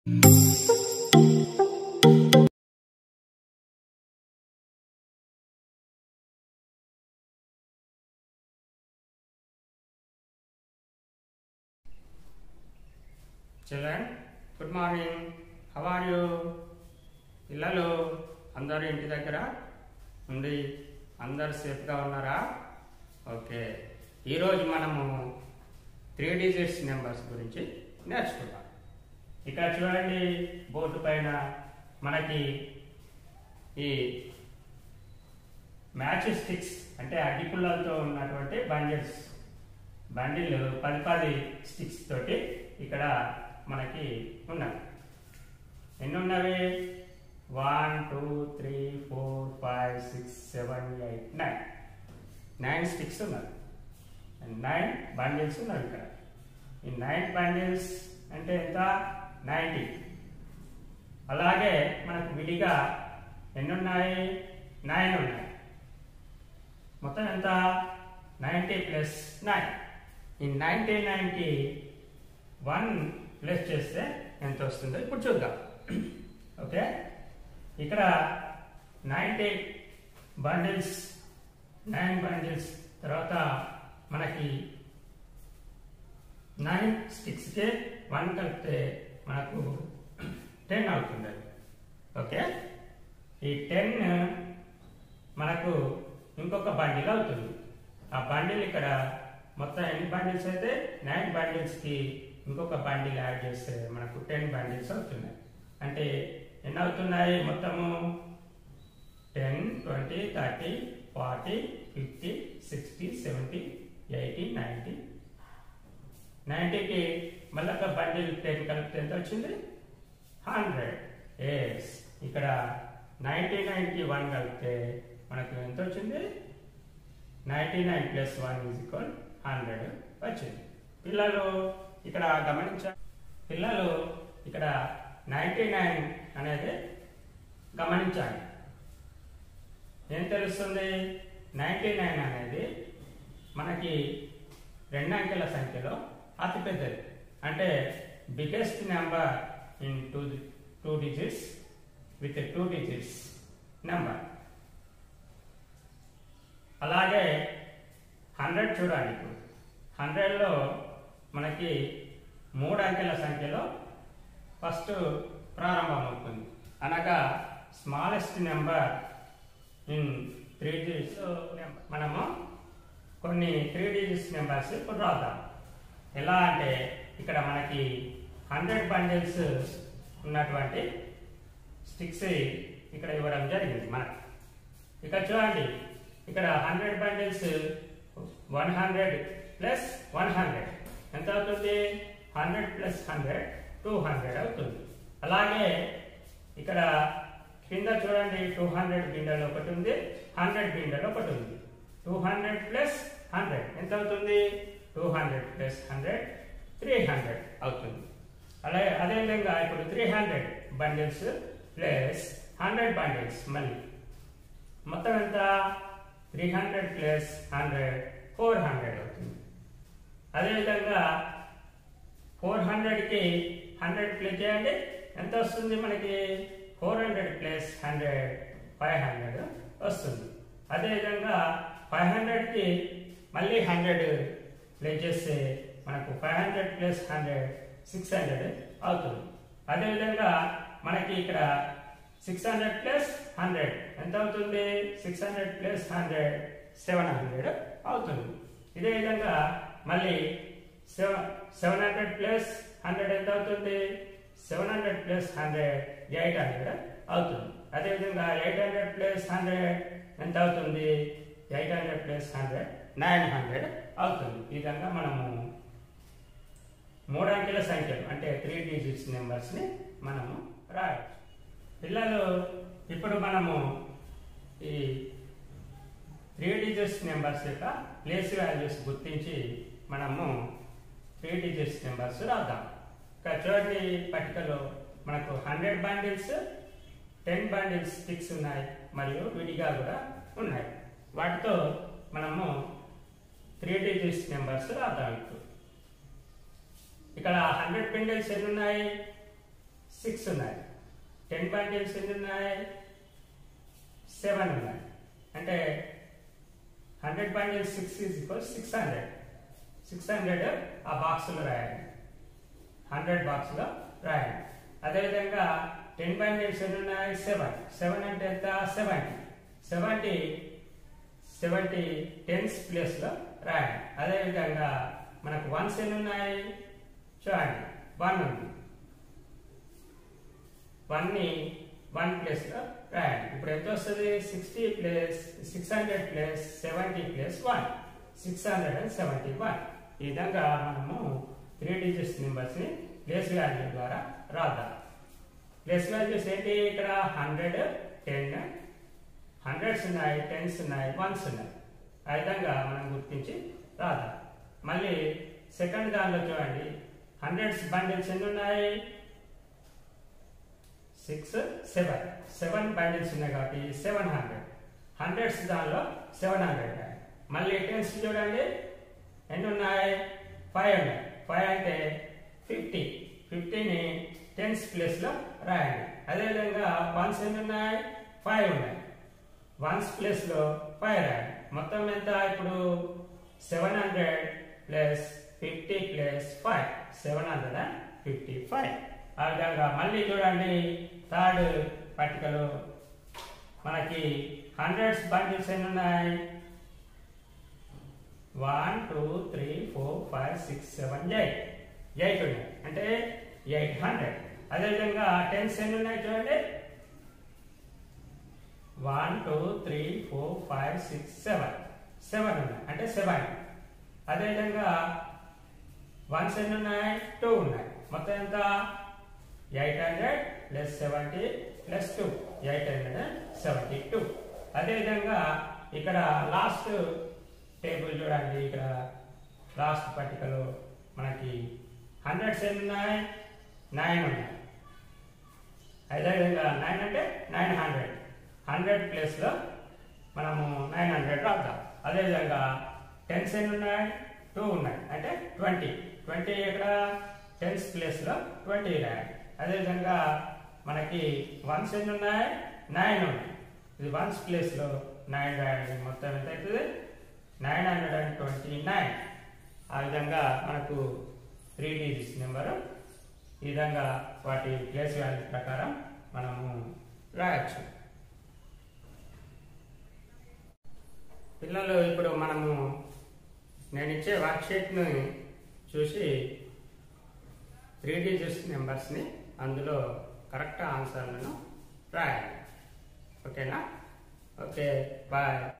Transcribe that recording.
Children good morning how are you పిల్లలు అందరూ ఇంటి దగ్గర ఉంది అందరు సేఫ్గా ఉన్నారా ఓకే ఈరోజు మనము త్రీ డిజిట్స్ నెంబర్స్ గురించి నేర్చుకుందాం ఇక్కడ చూడండి బోర్డు పైన మనకి ఈ మ్యాచ్ స్టిక్స్ అంటే అగ్గిపుల్లలతో ఉన్నటువంటి బండిల్స్ బండిల్ పది పది స్టిక్స్ తోటి ఇక్కడ మనకి ఉన్నాయి ఎన్ని ఉన్నవి one two three four five six seven eight nine nine sticks ఉన్నాయి నైన్ బండిల్స్ ఉన్నాయి ఇక్కడ ఈ నైన్ బండిల్స్ అంటే ఎంత నైంటీ అలాగే మనకు విడిగా ఎన్ని ఉన్నాయి నైన్ ఉన్నాయి మొత్తం ఎంత నైంటీ ప్లస్ నైన్ ఈ నైంటీ నైన్కి వన్ ప్లస్ చేస్తే ఎంత వస్తుందో ఇప్పుడు చూద్దాం ఓకే ఇక్కడ నైంటీ బండిల్స్ నైన్ బండిల్స్ తర్వాత మనకి నైన్ స్టిక్స్కి వన్ కలిపితే మనకు టెన్ అవుతుంది అది. ఓకే ఈ టెన్ మనకు ఇంకొక బండిల్ అవుతుంది ఆ బండిల్ ఇక్కడ మొత్తం ఎన్ని బండిల్స్ అయితే నైన్ బండిల్స్కి ఇంకొక బండిల్ యాడ్ చేస్తే మనకు టెన్ బండిల్స్ అవుతున్నాయి అంటే ఎన్ని అవుతున్నాయి మొత్తము ten twenty thirty forty fifty sixty seventy eighty ninety నైంటీకి మళ్ళీ ఒక బండిల్ టెన్ కలిపితే ఎంత వచ్చింది హండ్రెడ్ ఎస్ ఇక్కడ నైంటీ నైన్కి వన్ కలిపితే మనకు ఎంత వచ్చింది ninety nine plus one is equal hundred వచ్చింది పిల్లలు ఇక్కడ గమనించ పిల్లలు ఇక్కడ నైంటీ నైన్ అనేది గమనించాలి ఏం తెలుస్తుంది నైంటీ నైన్ అనేది మనకి రెండు అంకెల సంఖ్యలో అతిపెద్దది అంటే biggest number in two two digits with two digits number అలాగే హండ్రెడ్ చూడండి ఇప్పుడు హండ్రెడ్లో మనకి మూడు అంకెల సంఖ్యలో ఫస్ట్ ప్రారంభమవుతుంది అనగా smallest number in three digits మనము కొన్ని త్రీ డిజిట్స్ నెంబర్స్ ఇప్పుడు రాద్దాం ఎలా అంటే ఇక్కడ మనకి హండ్రెడ్ బండిల్స్ ఉన్నటువంటి స్టిక్స్ ఇక్కడ ఇవ్వడం జరిగింది మనకి ఇక్కడ చూడండి ఇక్కడ hundred bundles one hundred plus one hundred ఎంత అవుతుంది hundred plus hundred two hundred అవుతుంది అలాగే ఇక్కడ కింద చూడండి టూ హండ్రెడ్ బిండెలు ఒకటి ఉంది హండ్రెడ్ బిండెలు ఒకటి ఉంది టూ హండ్రెడ్ ప్లస్ హండ్రెడ్ ఎంత అవుతుంది two hundred plus hundred three hundred అవుతుంది అలాగే అదేవిధంగా ఇప్పుడు three hundred bundles plus hundred bundles మళ్ళీ మొత్తం ఎంత three hundred plus hundred four hundred అవుతుంది అదేవిధంగా ఫోర్ హండ్రెడ్కి హండ్రెడ్ ప్లే చేయండి ఎంత వస్తుంది మనకి four hundred plus hundred five hundred వస్తుంది అదేవిధంగా ఫైవ్ హండ్రెడ్కి మళ్ళీ హండ్రెడ్ ప్లే చేస్తే మనకు five hundred plus hundred six hundred అవుతుంది అదేవిధంగా మనకి ఇక్కడ సిక్స్ హండ్రెడ్ ప్లస్ హండ్రెడ్ ఎంత అవుతుంది six hundred plus hundred seven hundred అవుతుంది ఇదే విధంగా మళ్ళీ seven seven hundred plus hundred ఎంత అవుతుంది seven hundred plus hundred eight hundred అవుతుంది అదేవిధంగా ఎయిట్ హండ్రెడ్ ప్లస్ హండ్రెడ్ ఎంత అవుతుంది eight hundred plus hundred nine hundred అవుతుంది ఈ విధంగా మనము మూడు అంకెల సంఖ్యలు అంటే త్రీ డిజిట్స్ నెంబర్స్ని మనము రాయవచ్చు పిల్లలు ఇప్పుడు మనము ఈ త్రీ డిజిట్స్ నెంబర్స్ యొక్క ప్లేస్ వాల్యూస్ గుర్తించి మనము త్రీ డిజిట్స్ నెంబర్స్ రాద్దాం ఇక్కడ చూడండి పట్టికలో మనకు hundred bundles ten bundles sticks ఉన్నాయి మరియు విడిగా కూడా ఉన్నాయి వాటితో మనము త్రీ డిజిట్స్ నెంబర్స్ రాద్దాం ఇప్పుడు ఇక్కడ హండ్రెడ్ బండిల్స్ ఎన్ని ఉన్నాయి సిక్స్ ఉన్నాయి టెన్ బండిల్స్ ఎన్ని ఉన్నాయి సెవెన్ ఉన్నాయి అంటే hundred bundles six is equal six hundred six hundred ఆ బాక్స్లో రాయండి హండ్రెడ్ బాక్స్లో రాయండి అదేవిధంగా టెన్ బండిల్స్ ఎన్ని ఉన్నాయి సెవెన్ సెవెన్ అంటే ఎంత సెవెంటీ సెవెంటీ సెవెంటీ టెన్స్ ప్లేస్లో రాయండి అదేవిధంగా మనకు వన్స్ ఎన్ని ఉన్నాయి చూడండి వన్ ఉంది వన్ని వన్ ప్లేస్లో రాయండి ఇప్పుడు ఎంత వస్తుంది sixty place six hundred place seventy place one six hundred and seventy one ఈ విధంగా మనము త్రీ డిజిట్స్ నెంబర్స్ని ప్లేస్ వాల్యూ ద్వారా రాద్దాం ప్లేస్ వాల్యూస్ ఏంటి ఇక్కడ హండ్రెడ్ టెన్ హండ్రెడ్స్ ఉన్నాయి టెన్స్ ఉన్నాయి వన్స్ ఉన్నాయి ఆ విధంగా మనం గుర్తించి రాద్దాం మళ్ళీ సెకండ్ దానిలో చూడండి హండ్రెడ్స్ బండిల్స్ ఎన్ని ఉన్నాయి సిక్స్ సెవెన్ సెవెన్ బండిల్స్ ఉన్నాయి కాబట్టి సెవెన్ హండ్రెడ్ హండ్రెడ్స్ దానిలో సెవెన్ హండ్రెడ్ మళ్ళీ టెన్స్ చూడండి ఎన్ని ఉన్నాయి ఫైవ్ ఉన్నాయి ఫైవ్ అంటే ఫిఫ్టీ ఫిఫ్టీని టెన్స్ ప్లేస్లో రాయండి అదేవిధంగా వన్స్ ఎన్ని ఉన్నాయి ఫైవ్ ఉన్నాయి వన్స్ ప్లేస్లో ఫైవ్ రాయండి మొత్తం ఎంత ఇప్పుడు seven hundred plus fifty plus five seven hundred and fifty five ఆ విధంగా మళ్ళీ చూడండి థర్డ్ పట్టికలో మనకి హండ్రెడ్స్ బండిల్స్ ఎన్ని ఉన్నాయి one two three four five six seven eight eight ఉన్నాయి అంటే ఎయిట్ హండ్రెడ్ అదేవిధంగా టెన్స్ ఎన్ని ఉన్నాయి చూడండి one two three four five six seven seven ఉన్నాయి అంటే సెవెన్ అదేవిధంగా వన్స్ ఎన్ని ఉన్నాయి టూ ఉన్నాయి మొత్తం ఎంత eight hundred plus seventy plus two eight hundred seventy two అదేవిధంగా ఇక్కడ లాస్ట్ టేబుల్ చూడండి ఇక్కడ లాస్ట్ పట్టికలో మనకి హండ్రెడ్స్ ఎన్ని ఉన్నాయి నైన్ ఉన్నాయి అదేవిధంగా నైన్ అంటే నైన్ హండ్రెడ్ హండ్రెడ్ ప్లేస్లో మనము నైన్ హండ్రెడ్ రాద్దాం అదేవిధంగా టెన్స్ ఎన్ని ఉన్నాయి టూ ఉన్నాయి అంటే ట్వంటీ ట్వంటీ ఇక్కడ టెన్స్ ప్లేస్లో ట్వంటీ రాయాలి అదేవిధంగా మనకి వన్స్ ఎన్ని ఉన్నాయి నైన్ ఉన్నాయి ఇది వన్స్ ప్లేస్లో నైన్ రాయాలి మొత్తం ఎంత అవుతుంది nine hundred and twenty nine ఆ విధంగా మనకు త్రీ డిజిట్స్ నెంబరు ఈ విధంగా వాటి ప్లేస్ వాల్యూ ప్రకారం మనము రాయొచ్చు పిల్లలు ఇప్పుడు మనము నేను ఇచ్చే వర్క్షీట్ని చూసి త్రీ డిజిట్స్ నెంబర్స్ని అందులో కరెక్ట్ ఆన్సర్లను రాయాలి ఓకేనా ఓకే బాయ్